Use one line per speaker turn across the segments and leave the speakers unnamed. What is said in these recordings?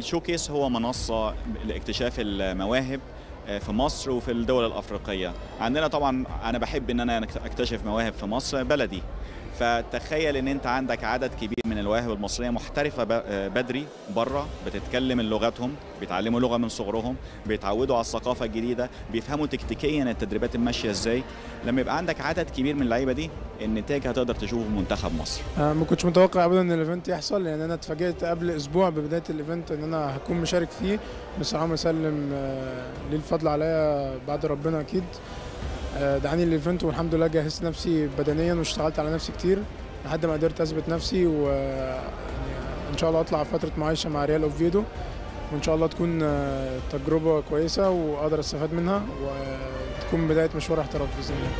الشوكيس هو منصة لاكتشاف المواهب في مصر وفي الدول الأفريقية عندنا طبعا أنا بحب إن أنا أكتشف مواهب في مصر بلدي فتخيل ان انت عندك عدد كبير من المواهب المصريه محترفه بدري بره بتتكلم لغتهم بيتعلموا لغه من صغرهم بيتعودوا على الثقافه الجديده بيفهموا تكتيكيا التدريبات ماشيه ازاي لما يبقى عندك عدد كبير من اللعيبه دي النتاج هتقدر تشوفه في منتخب مصر
أه ما كنتش متوقع ابدا ان الايفنت يحصل لان انا اتفاجئت قبل اسبوع ببدايه الايفنت ان انا هكون مشارك فيه بس اللهم سلم أه ليه الفضل عليا بعد ربنا اكيد دعاني الايفنت والحمد لله جهزت نفسي بدنيا واشتغلت على نفسي كتير لحد ما قدرت اثبت نفسي و ان شاء الله اطلع فتره معايشه مع ريال اوفيدو وان شاء الله تكون تجربه كويسه واقدر استفاد منها وتكون بدايه مشوار احتراف باذن الله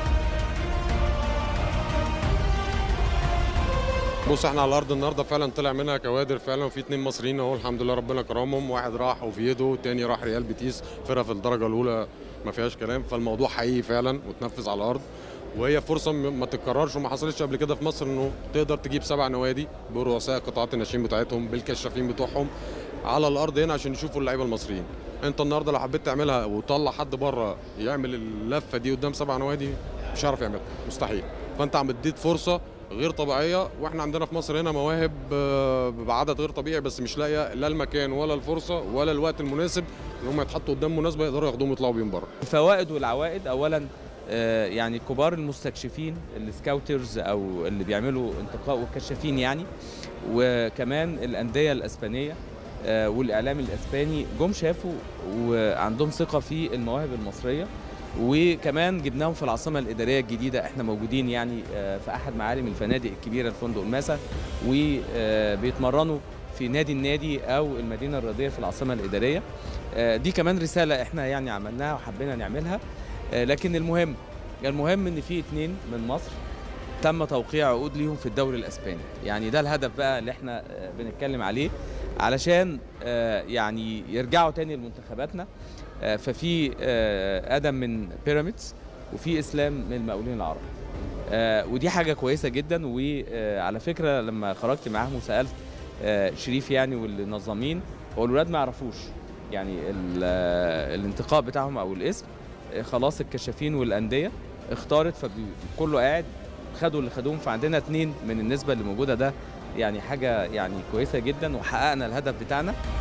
بص احنا على الارض النهارده فعلا طلع منها كوادر فعلا وفي اتنين مصريين اهو الحمد لله ربنا كرمهم واحد راح اوفيدو تاني راح ريال بيتيس فرقه في الدرجه الاولى ما فيهاش كلام فالموضوع حقيقي فعلا وتنفذ على الارض وهي فرصه ما تتكررش وما حصلتش قبل كده في مصر انه تقدر تجيب سبع نوادي برؤساء قطاعات الناشئين بتاعتهم بالكشافين بتوعهم على الارض هنا عشان يشوفوا اللعيبه المصريين انت النهارده لو حبيت تعملها وتطلع حد بره يعمل اللفه دي قدام سبع نوادي مش هيعرف يعملها مستحيل فانت عم اديت فرصه غير طبيعيه واحنا عندنا في مصر هنا مواهب بعدد غير طبيعي بس مش لاقيه لا المكان ولا الفرصه ولا الوقت المناسب ان هم يتحطوا قدام مناسبه يقدروا ياخدوهم ويطلعوا بيهم بره.
الفوائد والعوائد اولا يعني كبار المستكشفين السكاوترز او اللي بيعملوا انتقاء والكشافين يعني وكمان الانديه الاسبانيه والاعلام الاسباني جم شافوا وعندهم ثقه في المواهب المصريه وكمان جبناهم في العاصمه الاداريه الجديده احنا موجودين يعني في احد معالم الفنادق الكبيره الفندق الماسا وبيتمرنوا في نادي النادي او المدينه الرياضيه في العاصمه الاداريه دي كمان رساله احنا يعني عملناها وحبينا نعملها لكن المهم المهم ان في اتنين من مصر تم توقيع عقود ليهم في الدوري الاسباني يعني ده الهدف بقى اللي احنا بنتكلم عليه علشان يعني يرجعوا تاني لمنتخباتنا ففي ادم من بيراميدز وفي اسلام من المقاولين العرب ودي حاجه كويسه جدا وعلى فكره لما خرجت معاهم وسالت شريف يعني والنظامين هو الولاد ما يعرفوش يعني الانتقاء بتاعهم او الاسم خلاص الكشافين والانديه اختارت فكله قاعد خدوا اللي خدوهم فعندنا اتنين من النسبه اللي موجوده ده يعني حاجه يعني كويسه جدا وحققنا الهدف بتاعنا